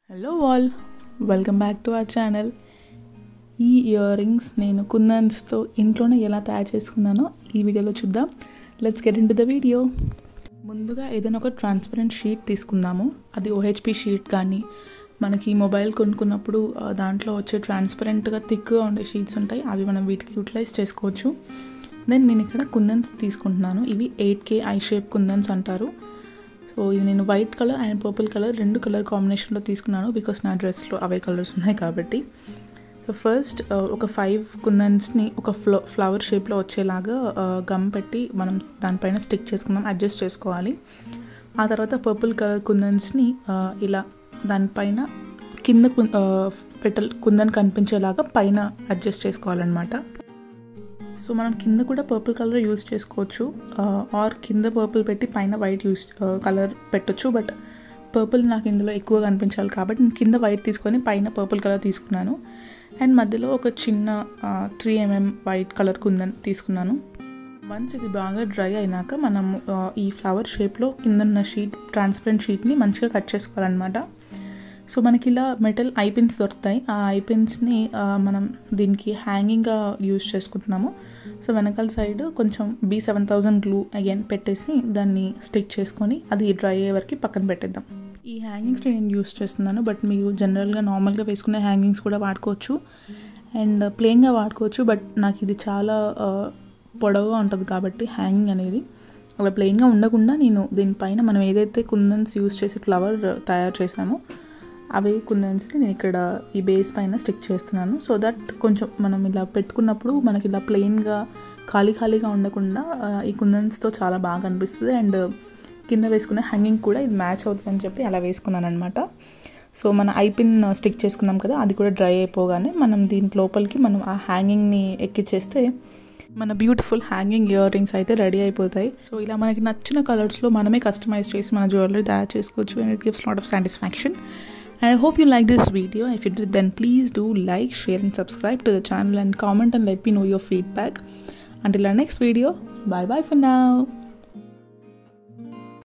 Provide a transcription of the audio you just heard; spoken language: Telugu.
Hello all welcome back to our channel ఈ ఇయర్ రింగ్స్ నేను కుందన్స్తో ఇంట్లోనే ఎలా తయారు చేసుకున్నానో ఈ వీడియోలో చూద్దాం let's get into the video ముందుగా ఏదైనా ఒక ట్రాన్స్పరెంట్ షీట్ తీసుకుందాము అది ఓహెచ్పి షీట్ కానీ మనకి మొబైల్ కొనుక్కున్నప్పుడు ఆ, దాంట్లో వచ్చే ట్రాన్స్పరెంట్గా థిక్గా ఉండే షీట్స్ ఉంటాయి అవి మనం వీటికి యూటిలైజ్ చేసుకోవచ్చు దెన్ నేను ఇక్కడ కుందన్స్ తీసుకుంటున్నాను ఇవి eight K I shape kundans అంటారు సో ఇది నేను white colour and purple colour రెండు కలర్ కాంబినేషన్లో తీసుకున్నాను బికాస్ నా డ్రెస్లో అవే కలర్స్ ఉన్నాయి కాబట్టి సో ఫస్ట్ ఒక ఫైవ్ కుందన్స్ని ఒక ఫ్లో ఫ్లవర్ షేప్లో వచ్చేలాగా గమ్ పెట్టి మనం దానిపైన స్టిక్ చేసుకుందాం అడ్జస్ట్ చేసుకోవాలి ఆ తర్వాత పర్పుల్ కలర్ కుందన్స్ని ఇలా దానిపైన కింద కు- ఆ, పెటల్ కుందన్ కనిపించేలాగా పైన అడ్జస్ట్ చేసుకోవాలన్నమాట సో మనం కింద కూడా పర్పుల్ కలర్ యూస్ చేసుకోవచ్చు ఆర్ కింద పర్పుల్ పెట్టి పైన వైట్ యూస్ కలర్ పెట్టొచ్చు బట్ పర్పుల్ నాకు ఇందులో ఎక్కువ కనిపించాలి కాబట్టి నేను కింద వైట్ తీసుకొని పైన పర్పుల్ కలర్ తీసుకున్నాను అండ్ మధ్యలో ఒక చిన్న త్రీ ఎంఎం వైట్ కలర్ కుందని తీసుకున్నాను వన్స్ ఇది బాగా డ్రై అయినాక మనం ఆ, ఈ ఫ్లవర్ షేప్లో కింద ఉన్న షీట్ ట్రాన్స్పరెంట్ షీట్ని మంచిగా కట్ చేసుకోవాలన్నమాట సో మనకి ఇలా మెటల్ ఐపిన్స్ దొరుకుతాయి ఆ ఐపిన్స్ని మనం దీనికి హ్యాంగింగ్గా యూజ్ చేసుకుంటున్నాము సో వెనకాల సైడ్ కొంచెం B seven thousand glue again పెట్టేసి దాన్ని స్టిక్ చేసుకొని అది డ్రై అయ్యే వరకు పక్కన పెట్టేద్దాం ఈ హ్యాంగింగ్స్ని నేను యూస్ చేస్తున్నాను బట్ మీరు జనరల్గా నార్మల్గా వేసుకునే హ్యాంగింగ్స్ కూడా వాడుకోవచ్చు అండ్ ప్లెయిన్గా వాడుకోవచ్చు బట్ నాకు ఇది చాలా ఆ, పొడవుగా ఉంటుంది కాబట్టి హ్యాంగింగ్ అనేది అలా ప్లెయిన్గా ఉండకుండా నేను దీనిపైన మనం ఏదైతే కుందన్స్ యూస్ చేసి ఫ్లవర్ తయారు చేసామో అవి కుందన్స్ని నేను ఇక్కడ ఈ బేస్ పైన స్టిక్ చేస్తున్నాను సో దట్ కొంచెం మనం ఇలా పెట్టుకున్నప్పుడు మనకి ఇలా ప్లెయిన్గా ఖాళీ ఖాళీగా ఉండకుండా ఆ, ఈ కుందన్స్తో చాలా బాగా అనిపిస్తుంది అండ్ కింద వేసుకునే హ్యాంగింగ్ కూడా ఇది మ్యాచ్ అవుతుందని చెప్పి అలా వేసుకున్నాను అనమాట సో మన ఐపిన్ స్టిక్ చేసుకున్నాం కదా అది కూడా డ్రై అయిపోగానే మనం దీని లోపలికి మనం ఆ హ్యాంగింగ్ని ఎక్కిచ్చేస్తే మన బ్యూటిఫుల్ హ్యాంగింగ్ ఇయర్ రింగ్స్ అయితే రెడీ అయిపోతాయి సో ఇలా మనకి నచ్చిన కలర్స్లో మనమే కస్టమైజ్ చేసి మన జ్యువెలరీ తయారు చేసుకోవచ్చు and it gives lot of satisfaction And I hope you like this video. If you did, then please do like, share, and subscribe to the channel and comment and let me know your feedback. Until our next video, bye bye for now.